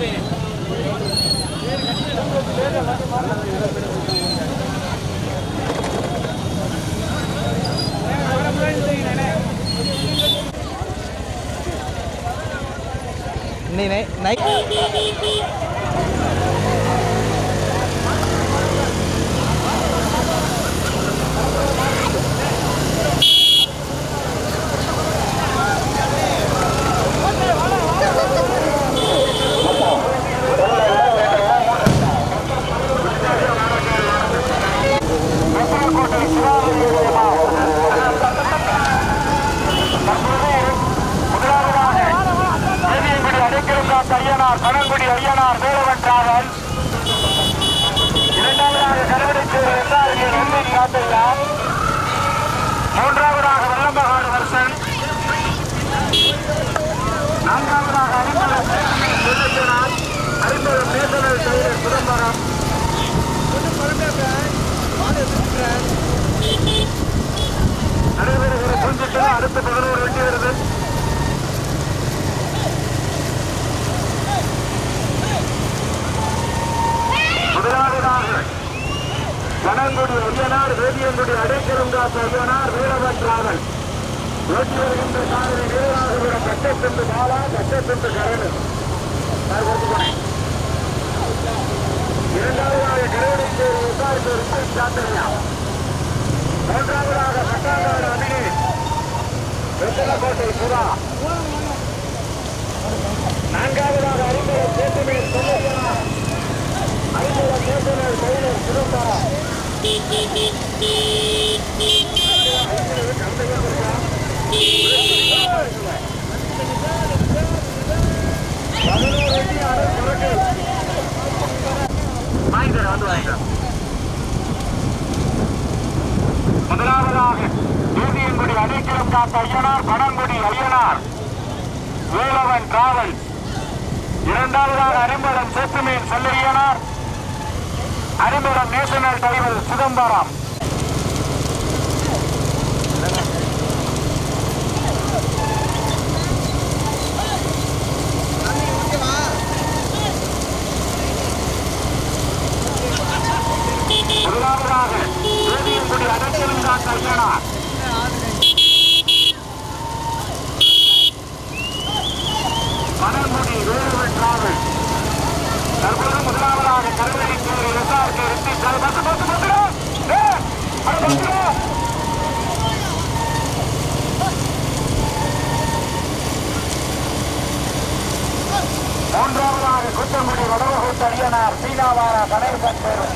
இன்னைக்கு நை நை தேவியங்குடி அடைக்கலுங்காத்து ஐயனார் பனங்குடி ஐயனார் வேலவன் டிராவல் இரண்டாவதாக கருவடைச்சேரி எஸ்ஆர்கே நெல்லின் காத்தையா மூன்றாவதாக வெள்ளம்பகாடு வருஷன் நான்காவதாக அறிமுகம் சுதேசனார் அறிமுகம் நேசனல் செயலர் சிதம்பரம் நடைபெறுகிற புரிஞ்சுட்டு அடுத்த பதினோரு வண்டி வருது முதலாவதாக கனங்குடி ஐயனார் வேதியங்குடி அடைக்கலுங்காத்து ஐயனார் வீரவன் டிராவல் ஓட்டி வருகின்ற சாதனை நேராக கட்டத்திற்கு பாலா கட்டத்திற்கு கரணு நான் கொடுத்து போனேன் இரண்டாவதாக கருவடைக்கு விசாரித்து ரிப்பேர் சாத்திரையா மூன்றாவதாக பட்டாங்காடு அணினி வெத்தலக்கோட்டை சுதா நான்காவதாக அறிமுகம் சேத்துமேல் சொல்லையா அறிமுகம் சேத்துமேல் செயலர் சிதம்பரம் பதினோரு வண்டி அரை குறைக்கு வாங்கிக்கிறேன் வந்து வாங்கிக்கிறேன் முதலாவதாக தேசியங்குடி அடைக்கலம் காத்த ஐயனார் பனங்குடி ஐயனார் வேலவன் டிராவல் இரண்டாவதாக அரிம்பலம் சேத்துமீன் செல்லையனார் அரிம்பலம் நேஷனல் டைவல் சிதம்பரம் முதலாவதாக தேசியங்குடி அடைக்கலம் காத்த ஐயனார் பனங்குடி வேலவன் டிராவல் தற்போது முதலாவதாக கருவறை சேரி எஸ்ஆர்கே வெற்றி பத்து பத்து பத்து பத்து மூன்றாவதாக குற்றங்குடி வடவகுத்து அரியனார் சீனாவார கணேசன் பேரும்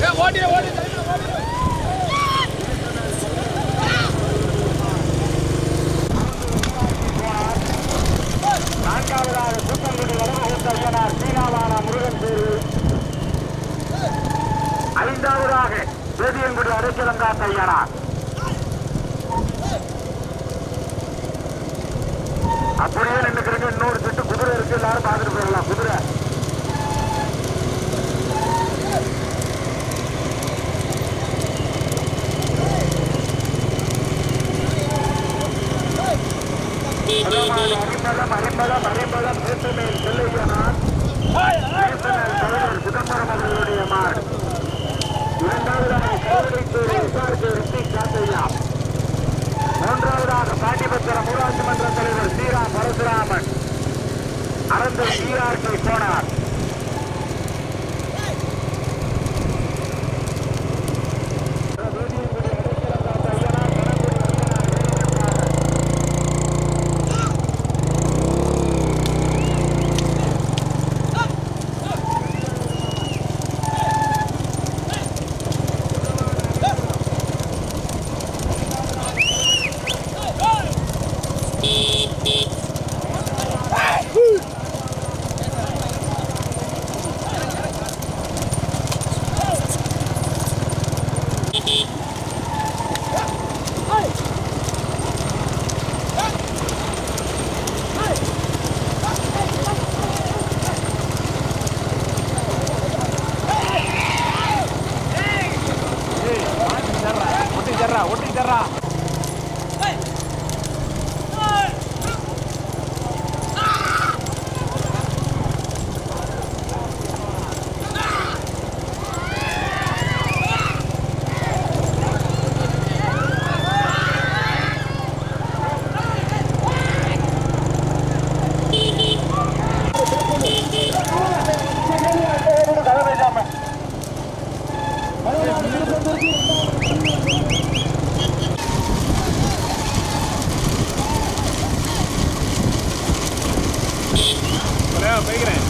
நான்காவதாக கூட்டங்குடி வடமகுத்த ஐயனார் சீனாவான முருகன் தேர்வு ஐந்தாவதாக வேதியங்குடி அடைக்கலங்காத்த ஐயனார் அப்படியே நின்றுக்கிறீங்க இன்னொரு சுட்டு குதிரை இருக்கு எல்லாரும் பார்த்துட்டு போயிடலாம் குதிரை அறிம்பலம் அறிம்பலம் அறிம்பலம் பேசுமேல் செல்லையனார் பேசுமேல் தலைவர் சிதம்பரம் அவர்களுடைய மாடு இரண்டாவதாக கோவிலைத்தூர் விசாரித்து ரித்திக் காத்தையா மூன்றாவதாக பாண்டிபத்திரம் ஊராட்சி மன்ற தலைவர் சீரா பரசுராமன் அறந்தல் ஈஆர்கே போனார் ஒட்டி தர்றா ஒட்டி தர்றா போய்க்கிறேன்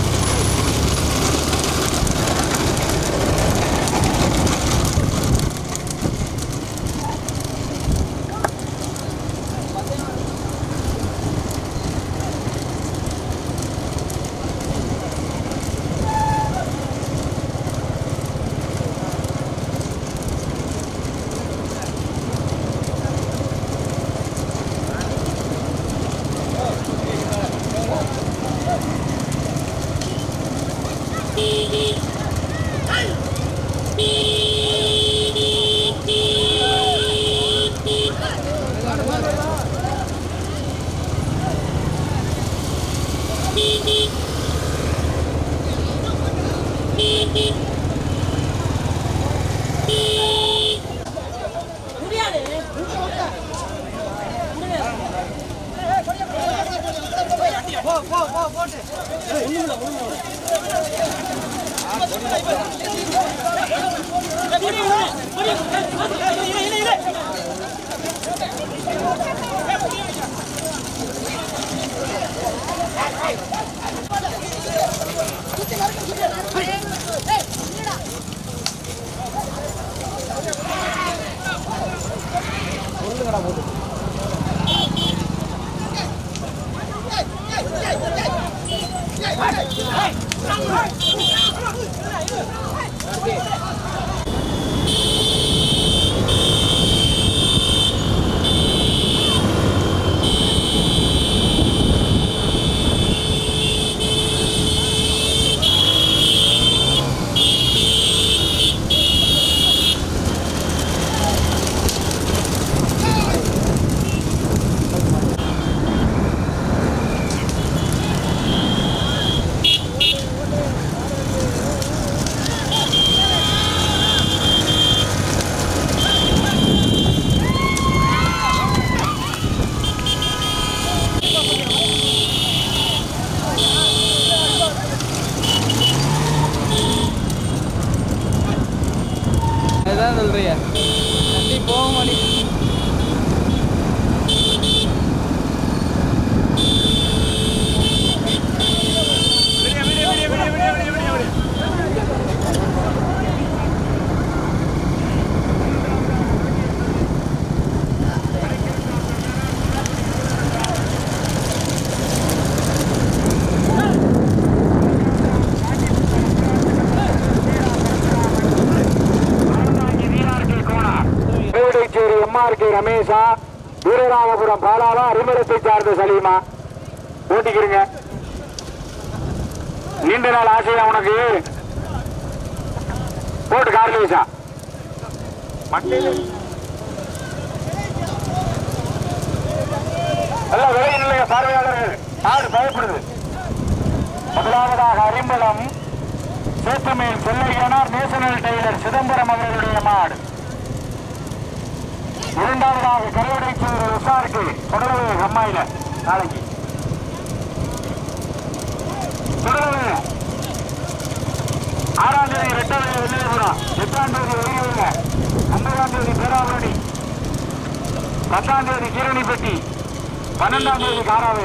அதுதான் சொல்றியா வண்டி போக மாட்டேங்குது எஸ்ஆர்கே ரமேஷா வீரராகபுரம் பாலாவா அரிமரத்தை சார்ந்த சலீமா ஓட்டிக்கிறீங்க நீண்ட நாள் ஆசையா உனக்கு போட்டு கார்லேசா மண்டையில் எல்லாம் விலையில் இல்லைங்க பார்வையாளர்கள் ஆடு பயப்படுது முதலாவதாக அரிம்பலம் சேத்துமேல் செல்லையனார் நேஷனல் டெய்லர் சிதம்பரம் அவர்களுடைய மாடு இரண்டாவதாக கருவடைச்சூர் விசாரிக்கு தொடர்பு அம்மாயில நாளைக்கு தொடர்பு ஆறாம் தேதி ரெட்டாவது வெளியேறோம் எட்டாம் தேதி வெளியூர்ல ஒன்பதாம் தேதி பேராவரணி பத்தாம் தேதி கீரணிப்பட்டி பன்னெண்டாம் தேதி காராவே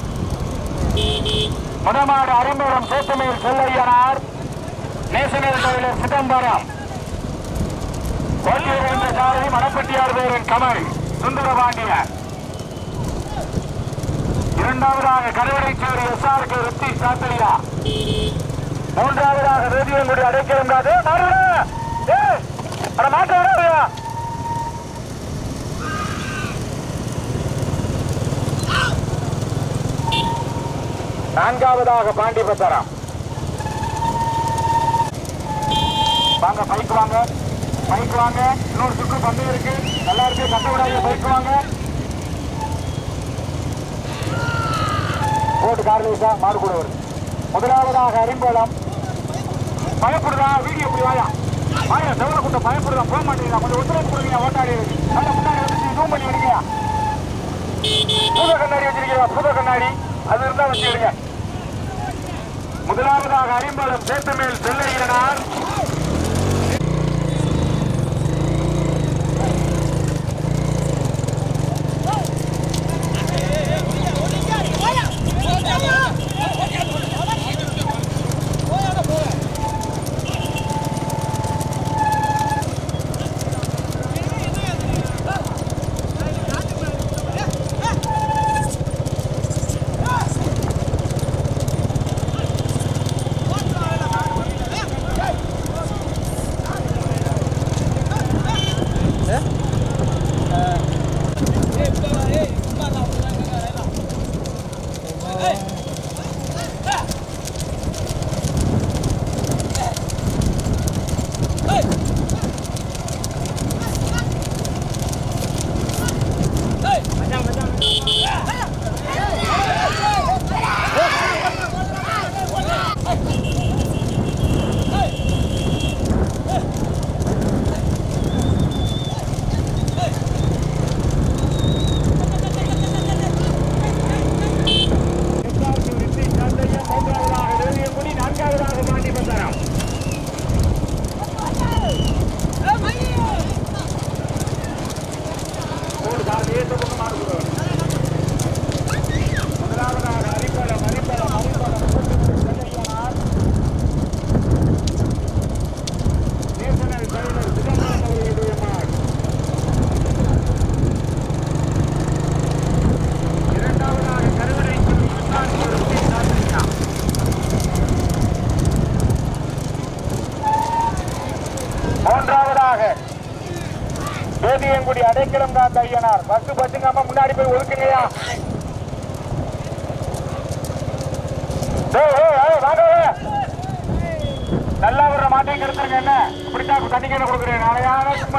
முதமாடு அரும்புரம் சேத்துமேல் செல்லையனார் நேஷனல் டெய்லர் சிதம்பரம் கோட்டியூர் என்ற சாரதி மணப்பட்டியார் பேரின் கமல் சுந்தரபாண்டியர் இரண்டாவதாக கருவடைச்சேரி எஸ்ஆர்கே ருத்தி சாத்தலியா மூன்றாவதாக வேதியங்குடி அடைக்கலம் காது மாட்ட வராதையா நான்காவதாக பாண்டிபத்தரம் வாங்க பைக் வாங்க பைக் வாங்க இன்னொரு சுற்று பந்தயம் இருக்கு நல்லா இருக்கு கட்ட விடாத பைக் வாங்க போட்டு கார்லேசா மாடு கூட வருது முதலாவதாக அரிம்பலம் பயப்படுதா வீடியோ இப்படி வாயா வாயா செவல கூட்டம் பயப்படுதா போக மாட்டேங்கிறா கொஞ்சம் ஒத்துழைப்பு கொடுங்க ஓட்டாடி நல்ல முன்னாடி வந்து ஜூம் பண்ணி விடுங்க பூத கண்ணாடி வச்சிருக்கீங்க பூத கண்ணாடி அது இருந்தா வச்சுருங்க முதலாவதாக அரிம்பலம் சேத்துமேல் செல்லையினார் மூன்றாவதாக வேதியங்குடி நான்காவதாக பாண்டிபந்தரம் மூணு கால் ஏற்ற பக்கம் மாடு கூட வரும். முதலாவதாக அரிப்பலம் அரிப்பலம் அரிப்பலம் செல்லையனார் நேஷனல் தலைவர் சிதம்பரம் அவர்களுடைய மாடு இரண்டாவதாக கருவறை மூன்றாவதாக வேதியங்குடி அடைக்கலம் காத்த ஐயனார் பஸ் பச்சுங்காம முன்னாடி போய் ஒதுக்குங்கய்யா ஏய், ஏய், ஏய், வாங்க, ஏய். நல்லா வர்ற மாட்டையும் கெடுத்துருங்க என்ன இப்படித்தான் தண்ணி கேட்டு கொடுக்குறேன் நாளையான சும்மா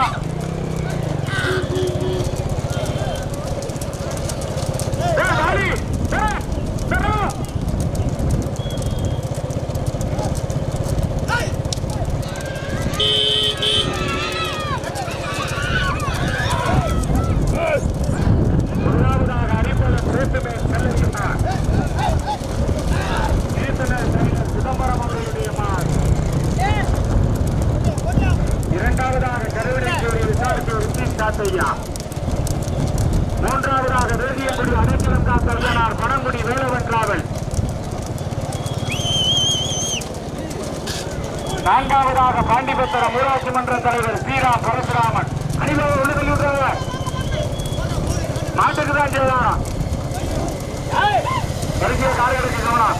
ஏய், வாடி. ஏய், நில்லு. முதலாவதாக அரிப்பலம் சேத்துமே செல்லுகின்றார் நேசனர் தலைவர் சிதம்பரம் அவர்களுடைய மார் இரண்டாவதாக கருவடைச்சூரி விசாரிப்பு ருத்தீன் காத்தையா மூன்றாவதாக வேதியங்குடி அடைக்கலம் காத்தல்கனார் பனங்குடி வேலவன் டிராவல் நான்காவதாக பாண்டிபத்திரம் ஊராட்சி மன்ற தலைவர் ஸ்ரீராம் பரசுராமன் அணிவகை உள்ள தள்ளி விட்டுறவர் மாட்டுக்கு தான் செய்யலாம் வரிசையை காலை எடுத்து கவனம்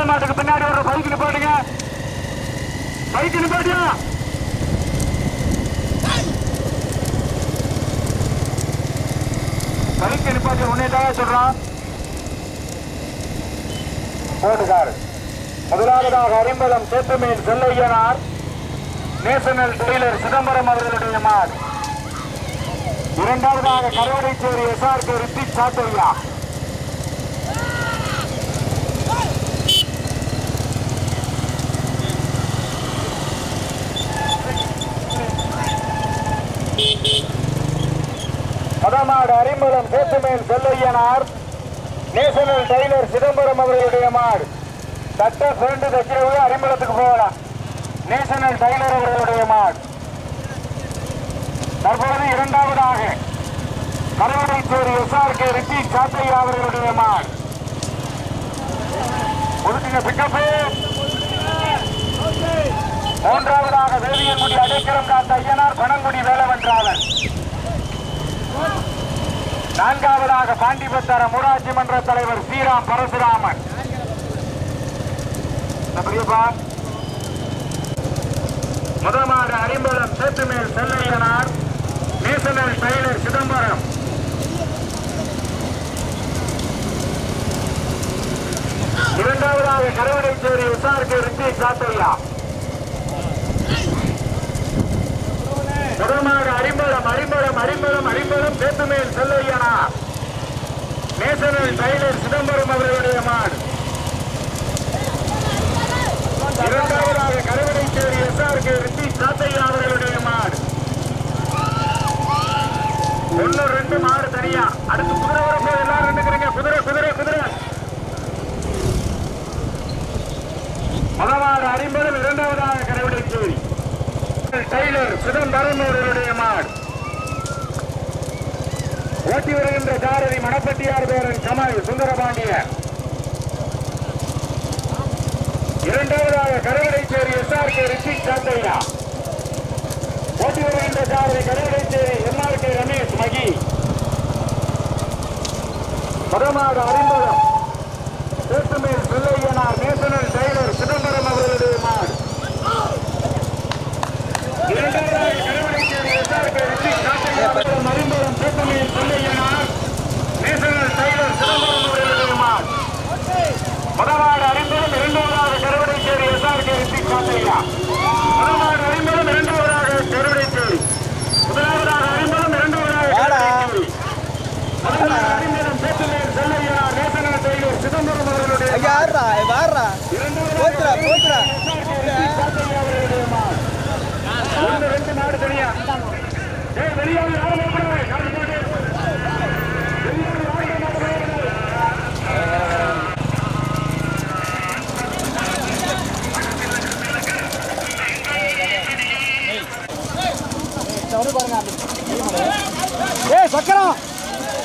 முதல் மாட்டுக்கு பின்னாடி வர்ற பைக் நிப்பாட்டுங்க பைக் நிப்பாட்டியா பைக் நிப்பாட்டி உன்னே தான் சொல்றான் போட்டுக்காரு முதலாவதாக அரிம்பலம் சேத்துமீன் செல்லையனார் நேஷனல் டெய்லர் சிதம்பரம் அவர்களுடைய மார் இரண்டாவதாக கருவடைச்சேரி எஸ்ஆர்கே ரித்திக் சாட்டையா மதமாடு அரிம்பலம் சேத்துமேல் செல்லையனார் நேஷனல் டெய்லர் சிதம்பரம் அவர்களுடைய மாடு சட்ட ஃப்ரெண்டு தைக்கிறவங்க அரிம்பலத்துக்கு போகலாம் நேஷனல் டெய்லர் அவர்களுடைய மாடு தற்பொழுது இரண்டாவதாக கருவடைச்சேரி எஸ்ஆர்கே ரித்தி சாத்தையா அவர்களுடைய மாடு ஒதுக்குங்க பிக்கப்பு மூன்றாவதாக வேதியன்குடி அடைக்கலம் காத்த ஐயனார் பனங்குடி வேலவன்றாளன் நான்காவதாக பாண்டிபத்தாரம் ஊராட்சி மன்ற தலைவர் ஸ்ரீராம் பரசுராமன் இந்த பெரியப்பா முதமாடு அரிம்பலம் சேத்துமேல் செல்லையனார் நேஷனல் டெய்லர் சிதம்பரம் இரண்டாவதாக கருவடைச்சேரி எஸ்ஆர்கே ரித்தி சாத்தையா முதமாடு அரிம்பலம் அரிம்பலம் அரிம்பலம் அரிம்பலம் சேத்துமேல் செல்லையனார் நேஷனல் டெய்லர் சிதம்பரம் அவர்களுடைய மாடு இரண்டாவதாக கருவடைச்சேரி எஸ்ஆர்கே ரித்தி சாத்தையா அவர்களுடைய மாடு ஒன்னு ரெண்டு மாடு தனியா அடுத்து குதிரை வரப்போ எல்லாரும் நின்னுக்கிறீங்க குதிரை குதிரை குதிரை முதலாவது அறிம்பதும் இரண்டாவதாக கருவடைச்சேரி டெய்லர் சிதம்பரம் அவர்களுடைய மாடு ஓட்டி வருகின்ற சாரதி மணப்பட்டியார் பேரன் கமல் சுந்தரபாண்டியர் இரண்டாவதாக கருவடைச்சேரி எஸ்ஆர்கே ரிஷிக் சாத்தையா ஓட்டி வருகின்ற சாரதி கருவடைச்சேரி எம்ஆர்கே ரமேஷ் மகி பதமாக அறிமுகம் சேத்துமேல் பிள்ளையனார் நேஷனல் டெய்லர் சிதம்பரம் அவர்களுடைய மாடு இரண்டாவதாக கருவடைச்சேரி எஸ்ஆர்கே ரிஷிக் சாத்தையா அறிமுகம் சேத்துமேல் பிள்ளையனார் நேஷனல் டெய்லர் சிதம்பரம் அவர்களுடைய மாடு முதலாவது அறிமுகம் இரண்டாவதாக கருவடைச்சேரி எஸ்ஆர்கே ரிஷிக் சாத்தையா முதலாவது அறிமுகம் இரண்டாவதாக கருவடைச்சேரி முதலாவதாக அறிமுகம் இரண்டாவதாக கருவடைச்சேரி முதலாவது அறிமுகம் சேத்துமேல் செல்லையனார் நேஷனல் டெய்லர் சிதம்பரம் அவர்களுடைய அங்க ஆடுறா வாடுறா போத்துறா போத்துறா ஒன்று ரெண்டு நாடு தனியா ஏய் வெளியாள் யாரும் போகக்கூடாது காசு போட்டு வெளியாள் யாரும் போகக்கூடாது ஏய் சக்கரம்